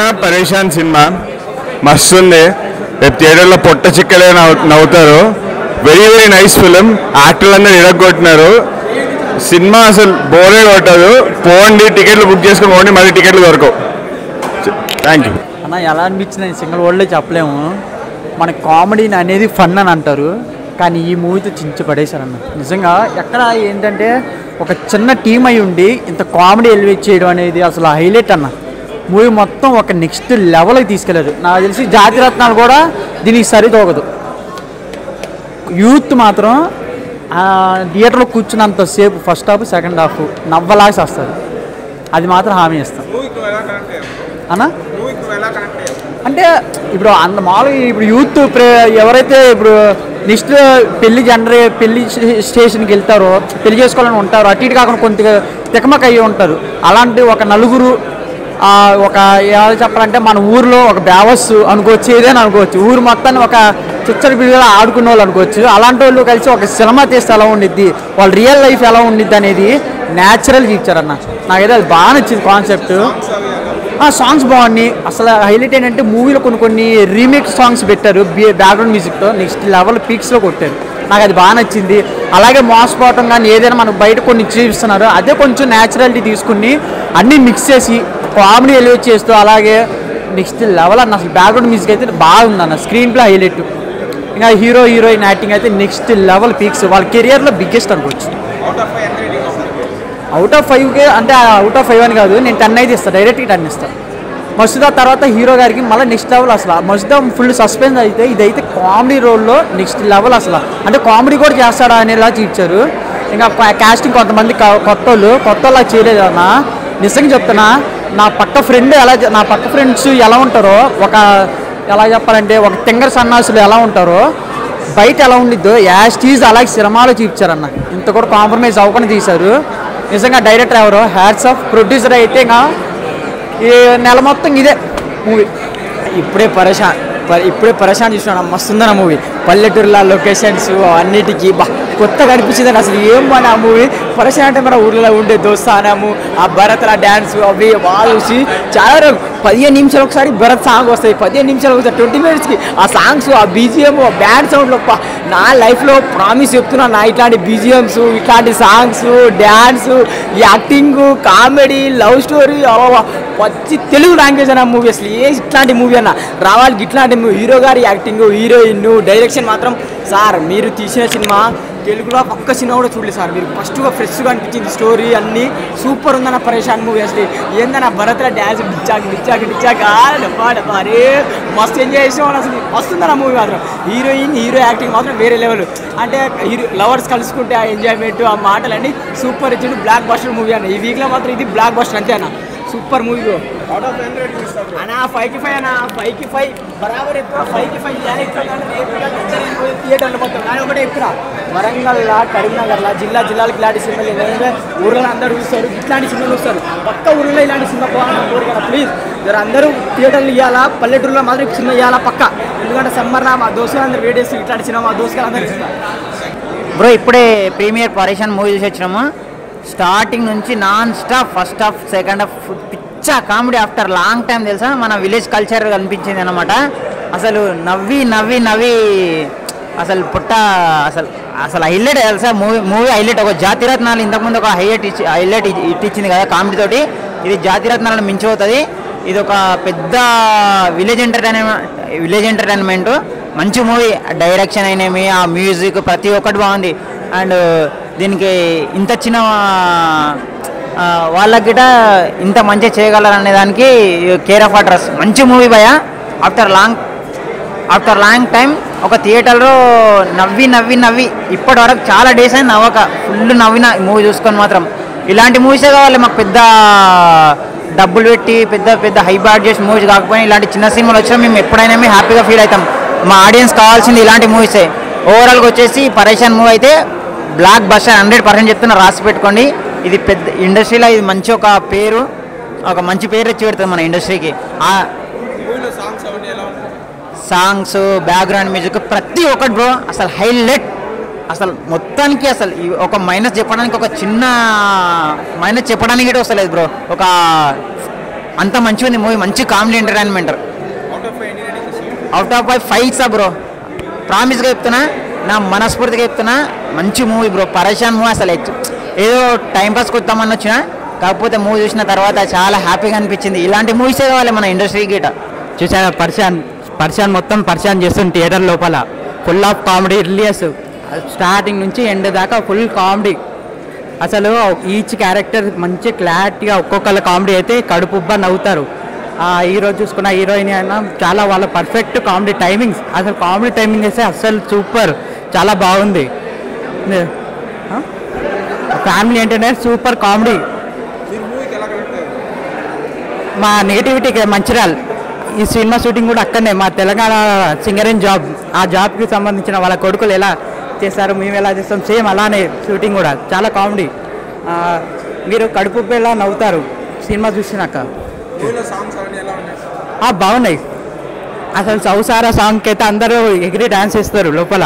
పరేషాన్ సినిమా మస్తు ఉంది రేపు థియేటర్లో పొట్ట చిక్కలే నవ్వు- నవ్వుతారు వెరీ వెరీ నైస్ ఫిలిం యాక్టర్లు అందరూ ఇరగొట్టినారు సినిమా అసలు బోరే కొట్టదు పోండి టికెట్లు బుక్ చేసుకుని పోండి మళ్ళీ టికెట్లు దొరకవు థ్యాంక్ యూ అన్న ఎలా అనిపించింది సింగిల్ వర్డ్లో చెప్పలేము మన కామెడీని అనేది ఫన్ అని అంటారు కానీ ఈ మూవీతో చించి పడేశారన్న నిజంగా ఎక్కడ ఏంటంటే ఒక చిన్న టీం అయి ఉండి ఇంత కామెడీ ఎలివేట్ చేయడం అనేది అసలు హైలైట్ అన్న మూవీ మొత్తం ఒక నెక్స్ట్ లెవెల్కి తీసుకెళ్ళారు నాకు తెలిసి జాతిరత్నాలు కూడా దీనికి సరితోగదు యూత్ మాత్రం ఆ, థియేటర్లో కూర్చున్నంత సేపు ఫస్ట్ హాఫ్ సెకండ్ హాఫ్ నవ్వలాసి వస్తారు అది మాత్రం హామీ ఇస్తాం అన్నా అంటే ఇప్పుడు అంత మామూలుగా ఇప్పుడు యూత్ ప్రే ఎవరైతే ఇప్పుడు నెక్స్ట్ పెళ్లి జనరే పెళ్లి స్టేషన్కి వెళ్తారో పెళ్లి చేసుకోవాలని ఉంటారో అటు ఇటు కాకుండా కొద్దిగా తికమక అయ్యి ఉంటారు అలాంటి ఒక నలుగురు ఆ, ఒక ఎలా చెప్పాలంటే మన ఊర్లో ఒక బ్యావస్ అనుకోవచ్చు ఏదైనా అనుకోవచ్చు ఊరు మొత్తాన్ని ఒక చిచ్చడి పిల్లలు ఆడుకునే వాళ్ళు అనుకోవచ్చు అలాంటి వాళ్ళు కలిసి ఒక సినిమా తీస్తే ఎలా ఉండిద్ది వాళ్ళ రియల్ లైఫ్ ఎలా ఉండిద్ది అనేది న్యాచురల్ ఇచ్చారన్న నాకైతే అది బాగా నచ్చింది కాన్సెప్ట్ ఆ సాంగ్స్ బాగున్నాయి అసలు హైలైట్ ఏంటంటే మూవీలో కొన్ని కొన్ని రీమేక్ సాంగ్స్ పెట్టారు బ్యాక్గ్రౌండ్ మ్యూజిక్తో నెక్స్ట్ లెవెల్ పీక్స్లో కొట్టారు నాకు అది బాగా నచ్చింది అలాగే మోసపోవటం కానీ ఏదైనా మనకు బయట కొన్ని చూపిస్తున్నారు అదే కొంచెం న్యాచురాలిటీ తీసుకుని అన్నీ మిక్స్ చేసి కామెడీ ఎలివేట్ చేస్తూ అలాగే నెక్స్ట్ లెవెల్ అన్న అసలు బ్యాక్గ్రౌండ్ మ్యూజిక్ అయితే బాగుంది అన్న స్క్రీన్ ప్లే హైలైట్ ఇంకా హీరో హీరోయిన్ యాక్టింగ్ అయితే నెక్స్ట్ లెవెల్ పీక్స్ వాళ్ళ కెరియర్లో బిగ్గెస్ట్ అనుకోవచ్చు అవుట్ ఆఫ్ ఫైవ్కే అంటే అవుట్ ఆఫ్ ఫైవ్ అని కాదు నేను టెన్ అయితే ఇస్తాను డైరెక్ట్గా టెన్ ఇస్తాను మసుదా తర్వాత హీరో గారికి మళ్ళీ నెక్స్ట్ లెవెల్ అసలు మసుదా ఫుల్ సస్పెన్స్ అయితే ఇదైతే కామెడీ రోల్లో నెక్స్ట్ లెవెల్ అసలు అంటే కామెడీ కూడా చేస్తాడా అనేలా చూపించారు ఇంకా కాస్టింగ్ కొంతమంది క- కొత్త వాళ్ళు కొత్త వాళ్ళు చేయలేదు అన్న నిజంగా చెప్తున్నా నా పక్క ఫ్రెండ్ ఎలా చే- నా పక్క ఫ్రెండ్స్ ఎలా ఉంటారో ఒక ఎలా చెప్పాలంటే ఒక తింగర్ సన్నాసులు ఎలా ఉంటారో బయట ఎలా ఉండిద్దో యాజ్ టీజ్ అలాగే సినిమాలో చూపించారన్న ఇంత కూడా కాంప్రమైజ్ అవ్వకుండా తీశారు నిజంగా డైరెక్టర్ ఎవరు హ్యాట్స్ ఆఫ్ ప్రొడ్యూసర్ అయితే ఇంకా ఈ నెల మొత్తం ఇదే మూవీ ఇప్పుడే పరేషాన్ ప- ఇప్పుడే పరేషాన్ చూసినాను మస్తుందన్న మూవీ పల్లెటూరుల లొకేషన్స్ అన్నిటికీ బా కొత్తగా అనిపించింది అసలు ఏం మన ఆ మూవీ పరేషాన్ అంటే మన ఊర్లో ఉండే దోస్తానము ఆ భరత్ల డ్యాన్స్ అవి బాగా చూసి చాలా రోజు పదిహేను నిమిషాలు ఒకసారి భరత్ సాంగ్ వస్తాయి పదిహేను నిమిషాలు ఒకసారి ట్వంటీ మినిట్స్కి ఆ సాంగ్స్ ఆ బీజిఎం ఆ బ్యాండ్ సౌండ్లో పా నా లైఫ్లో ప్రామిస్ చెప్తున్నా నా ఇట్లాంటి బీజిఎమ్స్ ఇట్లాంటి songs dance acting comedy love story పచ్చి తెలుగు లాంగ్వేజ్ అన్న మూవీ అసలు ఏ ఇట్లాంటి మూవీ అన్న రావాలి ఇట్లాంటి మూవీ హీరో గారి యాక్టింగ్ హీరోయిన్ డైరెక్షన్ మాత్రం సార్ మీరు తీసిన సినిమా తెలుగులో పక్క సినిమా కూడా చూడలేదు సార్ మీరు ఫస్ట్గా ఫ్రెష్గా అనిపించింది స్టోరీ అన్నీ సూపర్ ఉందన్న పరేషాన్ మూవీ అసలు ఏందన్న భరత్ల డ్యాన్స్ డిచ్చాక్ డిచ్చాక్ డిచ్చాక్ అరే మస్తు ఎంజాయ్ చేసాం అసలు వస్తుందన్న మూవీ మాత్రం హీరోయిన్ హీరో యాక్టింగ్ మాత్రం వేరే లెవెల్ అంటే హీరో లవర్స్ కలుసుకుంటే ఆ ఎంజాయ్మెంట్ ఆ మాటలన్నీ సూపర్ ఇచ్చిండు బ్లాక్ బస్టర్ మూవీ అన్న ఈ వీక్లో మాత్రం ఇది బ్లాక్ బస్టర్ అంతే అన్న సూపర్ మూవీ అన్నా ఫైవ్ కి ఫైవ్ అన్నా ఫైవ్ కి ఫైవ్ బరాబర్ ఎక్కువ ఫైవ్ కి ఫైవ్ థియేటర్లు మొత్తం కానీ ఒకటే ఎక్కువ వరంగల్లా కరీంనగర్లా జిల్లా జిల్లాలకు ఇలాంటి సినిమాలు ఏంటంటే ఊర్లో అందరూ చూస్తారు ఇట్లాంటి సినిమాలు చూస్తారు పక్క ఊర్లో ఇలాంటి సినిమా పోవాలని కోరు కదా ప్లీజ్ జర అందరూ థియేటర్లు ఇవ్వాలా పల్లెటూరులో మాత్రం సినిమా ఇవ్వాలా పక్క ఎందుకంటే సమ్మర్లో మా దోస్తులు అందరూ వేడి చేస్తారు ఇట్లాంటి సినిమా మా దోస్తులు అందరూ ఇస్తారు బ్రో ఇప్పుడే ప్రీమియర్ పరేషన్ మూవీ చూసి వచ్చినాము స్టార్టింగ్ నుంచి non stop first half second half పిచ్చ కామెడీ ఆఫ్టర్ లాంగ్ టైం తెలుసా మన విలేజ్ కల్చర్ కనిపించింది అనమాట అసలు నవ్వి నవ్వి నవ్వి అసలు పుట్ట అసలు అసలు హైలైట్ తెలుసా మూవీ మూవీ హైలైట్ ఒక జాతిరత్నాలు ఇంతకుముందు ఒక హైలైట్ ఇచ్చి హైలైట్ ఇచ్చింది కదా కామెడీ తోటి ఇది జాతిరత్నాలను మించిపోతుంది ఇది ఒక పెద్ద విలేజ్ ఎంటర్టైన్మెంట్ విలేజ్ ఎంటర్టైన్మెంట్ మంచి మూవీ డైరెక్షన్ అయినవి ఆ మ్యూజిక్ ప్రతి ఒక్కటి బాగుంది అండ్ దీనికి ఇంత చిన్న ఆ, వాళ్ళకి గిట ఇంత మంచిగా చేయగలరు అనే దానికి కేర్ ఆఫ్ అడ్రస్ మంచి మూవీ భయ after long after long time ఒక థియేటర్లో నవ్వి నవ్వి నవ్వి ఇప్పటి వరకు చాలా డేస్ అయింది నవ్వక ఫుల్ నవ్విన మూవీ చూసుకొని మాత్రం ఇలాంటి మూవీసే కావాలి మాకు పెద్ద డబ్బులు పెట్టి పెద్ద పెద్ద హై బడ్జెట్ మూవీస్ కాకపోయినా ఇలాంటి చిన్న సినిమాలు వచ్చినా మేము ఎప్పుడైనా మేము హ్యాపీగా ఫీల్ అవుతాం మా ఆడియన్స్ కావాల్సింది ఇలాంటి మూవీసే ఓవరాల్గా వచ్చేసి పరేషాన్ మూవీ అయితే బ్లాక్ బస్టర్ హండ్రెడ్ పర్సెంట్ చెప్తున్నా రాసి పెట్టుకోండి ఇది పెద్ద ఇండస్ట్రీలో ఇది మంచి ఒక పేరు ఒక మంచి పేరు తెచ్చి పెడుతుంది మన ఇండస్ట్రీకి ఆ సాంగ్స్ బ్యాక్గ్రౌండ్ మ్యూజిక్ ప్రతి ఒక్కటి బ్రో అసలు హైలైట్ అసలు మొత్తానికి అసలు ఈ ఒక మైనస్ చెప్పడానికి ఒక చిన్న మైనస్ చెప్పడానికి కూడా వస్తలేదు బ్రో ఒక అంత మంచిగా ఉంది మూవీ మంచి comedy entertainment out of five five ఇస్తా బ్రో ప్రామిస్గా చెప్తున్నా నా మనస్ఫూర్తిగా చెప్తున్నా మంచి మూవీ బ్రో పరేషాన్ మూవీ అసలు ఎక్చ- ఏదో టైంపాస్ కొద్దామని వచ్చిన కాకపోతే మూవీ చూసిన తర్వాత చాలా హ్యాపీగా అనిపించింది ఇలాంటి మూవీసే కావాలి మన ఇండస్ట్రీ గిట చూసారా పర్షాన్ పర్షాన్ మొత్తం పర్షాన్ చేస్తుంది థియేటర్ లోపల full of comedy release starting నుంచి ఎండ్ దాకా ఫుల్ కామెడీ అసలు ఈచ్ క్యారెక్టర్ మంచి క్లారిటీగా ఒక్కొక్కళ్ళ కామెడీ అయితే కడుపుబ్బ నవ్వుతారు ఆ హీరో చూసుకున్న హీరోయిన్ అయినా చాలా వాళ్ళ పర్ఫెక్ట్ కామెడీ టైమింగ్స్ అసలు కామెడీ టైమింగ్ అయితే అసలు సూపర్ చాలా బాగుంది ఫ్యామిలీ ఎంటర్టైనర్ సూపర్ కామెడీ మా నేటివిటీకి మంచిర్యాల్ ఈ సినిమా షూటింగ్ కూడా అక్కడనే మా తెలంగాణ సింగరింగ్ జాబ్ ఆ జాబ్కి సంబంధించిన వాళ్ళ కొడుకులు ఎలా చేస్తారు మేము ఎలా చేస్తాం సేమ్ అలానే షూటింగ్ కూడా చాలా కామెడీ ఆ, మీరు కడుపు ఎలా నవ్వుతారు సినిమా చూసినాక ఆ, బాగున్నాయి అసలు సౌసారా సాంగ్కి అయితే అందరూ ఎగిరి డాన్స్ చేస్తారు లోపల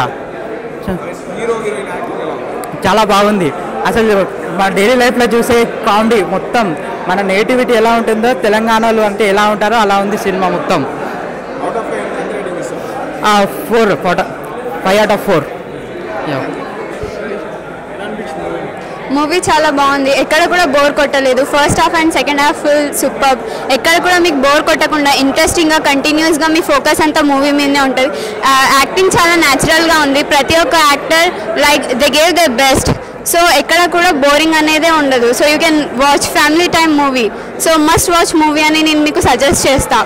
చాలా బాగుంది అసలు మన డైలీ లైఫ్లో చూసే కామెడీ మొత్తం మన నేటివిటీ ఎలా ఉంటుందో తెలంగాణలో అంటే ఎలా ఉంటారో అలా ఉంది సినిమా మొత్తం ఫోర్ ఫోటో five out of four movie చాలా బాగుంది ఎక్కడ కూడా బోర్ కొట్టలేదు first half and second half full super ఎక్కడ కూడా మీకు బోర్ కొట్టకుండా ఇంట్రెస్టింగ్గా కంటిన్యూస్గా మీ ఫోకస్ అంతా మూవీ మీదనే ఉంటుంది యాక్టింగ్ చాలా న్యాచురల్గా ఉంది ప్రతి ఒక్క actor like they gave the best so ఎక్కడ కూడా బోరింగ్ అనేదే ఉండదు so you can watch family time movie so must watch movie అని నేను మీకు సజెస్ట్ చేస్తా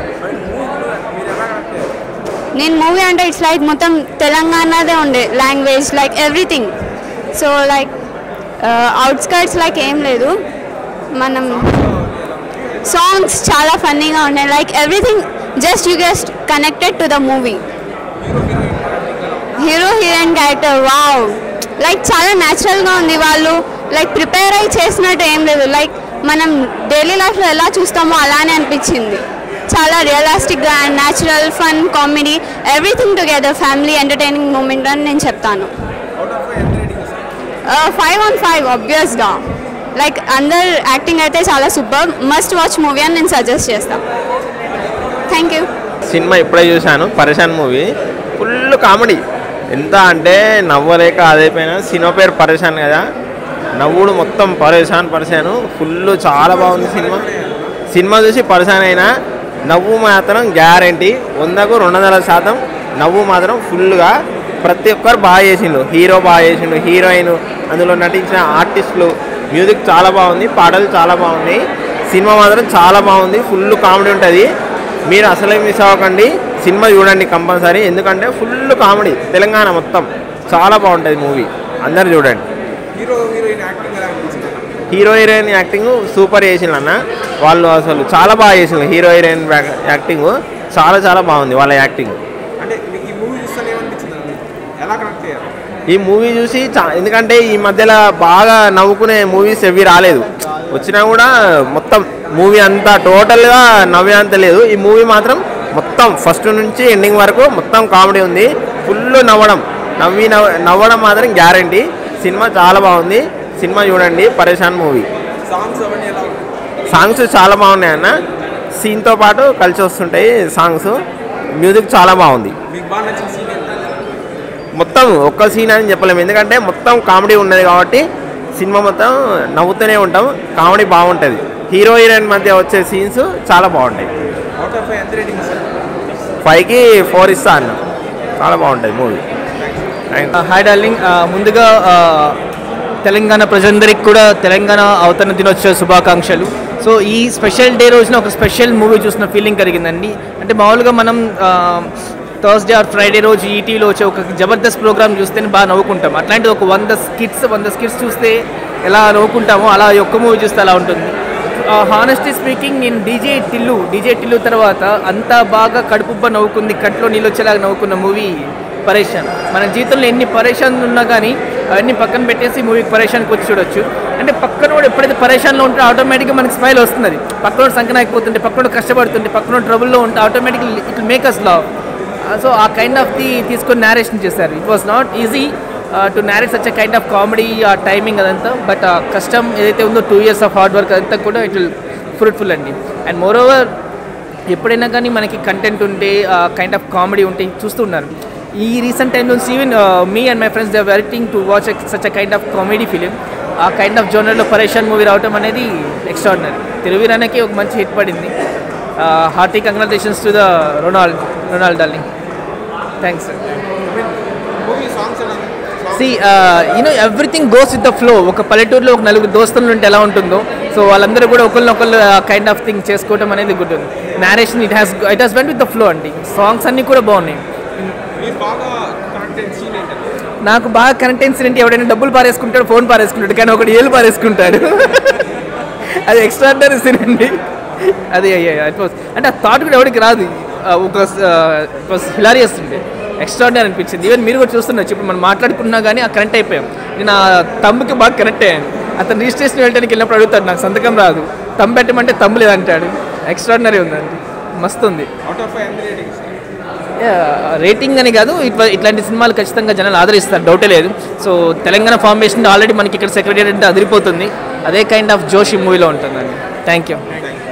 నేను మూవీ అంటే ఇట్స్ లైక్ మొత్తం తెలంగాణదే ఉండే language like everything so like outskirts like ఏం లేదు మనం సాంగ్స్ చాలా ఫన్నీగా ఉన్నాయి like everything just you get connected to the movie hero heroine character wow like చాలా న్యాచురల్గా ఉంది వాళ్ళు లైక్ ప్రిపేర్ అయ్యి చేసినట్టు ఏం లేదు లైక్ మనం డైలీ లైఫ్లో ఎలా చూస్తామో అలానే అనిపించింది చాలా రియలిస్టిక్గా and natural fun comedy everything together family entertaining moment అని నేను చెప్తాను ఫైవ్ ఆన్ ఫైవ్ ఆబ్వియస్గా లైక్ అందరు యాక్టింగ్ అయితే చాలా సూపర్ మస్ట్ వాచ్ మూవీ అని నేను సజెస్ట్ చేస్తాను థ్యాంక్ యూ సినిమా ఇప్పుడే చూశాను పరేషాన్ మూవీ ఫుల్ కామెడీ ఎంత అంటే నవ్వలేక అదైపోయినా సినిమా పేరు పరేషాన్ కదా నవ్వుడు మొత్తం పరేషాన్ పరేషాను ఫుల్ చాలా బాగుంది సినిమా సినిమా చూసి పరేషాన్ అయినా నవ్వు మాత్రం గ్యారంటీ వందకు రెండు వందల శాతం నవ్వు మాత్రం ఫుల్గా ప్రతి ఒక్కరు బాగా చేసిండు హీరో బాగా చేసిండు హీరోయిన్ అందులో నటించిన ఆర్టిస్టులు మ్యూజిక్ చాలా బాగుంది పాటలు చాలా బాగున్నాయి సినిమా మాత్రం చాలా బాగుంది ఫుల్ కామెడీ ఉంటుంది మీరు అసలే మిస్ అవ్వకండి సినిమా చూడండి కంపల్సరీ ఎందుకంటే ఫుల్ కామెడీ తెలంగాణ మొత్తం చాలా బాగుంటుంది మూవీ అందరు చూడండి హీరో హీరోయిన్ యాక్టింగ్ సూపర్ చేసిండు అన్న వాళ్ళు అసలు చాలా బాగా చేసిండ్రు హీరో హీరోయిన్ యాక్టింగ్ చాలా చాలా బాగుంది వాళ్ళ యాక్టింగ్ అంటే మీకు ఈ మూవీ చూస్తే ఏమనిపించింది అండి ఎలా కనెక్ట్ అయ్యారు ఈ మూవీ చూసి చా ఎందుకంటే ఈ మధ్యలో బాగా నవ్వుకునే మూవీస్ ఎవి రాలేదు వచ్చినా కూడా మొత్తం మూవీ అంతా టోటల్గా నవ్వే అంత లేదు ఈ మూవీ మాత్రం మొత్తం ఫస్ట్ నుంచి ఎండింగ్ వరకు మొత్తం కామెడీ ఉంది ఫుల్ నవ్వడం నవ్వి నవ్వ నవ్వడం మాత్రం గ్యారంటీ సినిమా చాలా బాగుంది సినిమా చూడండి పరేషాన్ మూవీ సాంగ్స్ అవన్నీ ఎలా ఉన్నాయి సాంగ్స్ చాలా బాగున్నాయి అన్న సీన్తో పాటు కలిసి వస్తుంటాయి సాంగ్స్ మ్యూజిక్ చాలా బాగుంది మీకు బాగా నచ్చిన సీన్ ఏంటి మొత్తం ఒక్క సీన్ అని చెప్పలేము ఎందుకంటే మొత్తం కామెడీ ఉన్నది కాబట్టి సినిమా మొత్తం నవ్వుతూనే ఉంటాం కామెడీ బాగుంటుంది హీరో హీరోయిన్ మధ్య వచ్చే సీన్స్ చాలా బాగుంటాయి అవుట్ ఆఫ్ ఎంత రేటింగ్ సార్ ఫైవ్కి ఫోర్ ఇస్తా అన్న చాలా బాగుంటుంది మూవీ థ్యాంక్ హాయ్ డార్లింగ్ ముందుగా ఆ, తెలంగాణ ప్రజలందరికీ కూడా తెలంగాణ అవతరణ దినోత్సవ శుభాకాంక్షలు సో ఈ స్పెషల్ డే రోజున ఒక స్పెషల్ మూవీ చూసిన ఫీలింగ్ కలిగిందండి అంటే మామూలుగా మనం థర్స్డే ఆర్ ఫ్రైడే రోజు ఈటీవీలో వచ్చే ఒక జబర్దస్త్ ప్రోగ్రామ్ చూస్తేనే బాగా నవ్వుకుంటాం అట్లాంటిది ఒక వంద స్కిట్స్ వంద స్కిట్స్ చూస్తే ఎలా నవ్వుకుంటామో అలా ఈ ఒక్క మూవీ చూస్తే అలా ఉంటుంది హానెస్టీ స్పీకింగ్ నేను డీజే టిల్లు డీజే టిల్లు తర్వాత అంత బాగా కడుపుబ్బ నవ్వుకుంది కంట్లో నీళ్ళు వచ్చేలాగా నవ్వుకున్న మూవీ పరేషాన్ మన జీవితంలో ఎన్ని పరేషాన్లు ఉన్నా కానీ అవన్నీ పక్కన పెట్టేసి మూవీకి పరేషాన్కి వచ్చి చూడొచ్చు అంటే పక్కన వాడు ఎప్పుడైతే పరేషాన్లో ఉంటే ఆటోమేటిక్గా మనకి స్మైల్ వస్తుంది పక్కన సంకనాకపోతుంటే పక్కన కష్టపడుతుంటే పక్కన ట్రబుల్లో ఉంటే ఆటోమేటిక్గా it make us love so uh kind of the తీసుకొని నేరేషన్ చేశారు it was not easy to narrate such a kind of comedy uh timing అదంతా బట్ ఆ కష్టం ఏదైతే ఉందో two years of hard work అదంతా కూడా ఇట్ విల్ ఫ్రూట్ఫుల్ అండి and moreover ఎప్పుడైనా కానీ మనకి కంటెంట్ ఉంటే కైండ్ ఆఫ్ కామెడీ ఉంటే చూస్తున్నారు ఈ రీసెంట్ టైం నుంచి even me and my friends they waiting to watch such a kind of comedy film uh kind of జోనర్లో పరేషాన్ మూవీ రావటం అనేది ఎక్స్ట్రాడినరీ తెలుగురానికి ఒక మంచి హిట్ పడింది hearty congratulations to the Ronald Ronald darling thanks movie songs ఎలా సి you know everything goes with the flow ఒక పల్లెటూరులో ఒక నలుగురు దోస్తులు ఉంటే ఎలా ఉంటుందో సో వాళ్ళందరూ కూడా ఒకరినొకరు కైండ్ ఆఫ్ థింగ్ చేసుకోవడం అనేది గుడ్ ఉంది marriage it has it has went with the flow అండి సాంగ్స్ అన్నీ కూడా బాగున్నాయి మీరు బాగా కనెక్ట్ అయిన సీన్ ఏంటంటే నాకు బాగా కరెంట్ ఇన్సిడెంట్ ఎవడైనా డబ్బులు పారేసుకుంటాడు ఫోన్ పారేసుకుంటాడు కానీ ఒకటి ఏళ్ళు పారేసుకుంటాడు అది ఎక్స్ట్రాడినరీ సీన్ అండి అది it was- అంటే ఆ థాట్ కూడా ఎవరికి రాదు ఆ, ఒక హిలారియస్ ఉండే ఎక్స్ట్రాడినరీ అనిపించింది ఈవెన్ మీరు కూడా చూస్తున్నారు ఇప్పుడు మనం మాట్లాడుకున్నా కానీ ఆ కనెక్ట్ అయిపోయాం నేను ఆ తమ్ముకి బాగా కనెక్ట్ అయ్యాను అతను రిజిస్ట్రేషన్ వెళ్ళడానికి వెళ్ళినప్పుడు అడుగుతాడు నాకు సంతకం రాదు తమ్ము పెట్టమంటే తమ్ము లేదంటాడు ఎక్స్ట్రాడినరీ ఉందండి మస్తు ఉంది అవుట్ ఆఫ్ ఫైవ్ ఎంత రేటింగ్ రేటింగ్ అని కాదు ఇట్లా ఇట్లాంటి సినిమాలు ఖచ్చితంగా జనాలు ఆదరిస్తారు డౌటే లేదు సో తెలంగాణ ఫార్మేషన్ ఆల్రెడీ మనకి ఇక్కడ సెక్రటరీ అంటే అదిరిపోతుంది అదే కైండ్ ఆఫ్ జోష్ ఈ మూవీలో ఉంటుందండి థ్యాంక్ యూ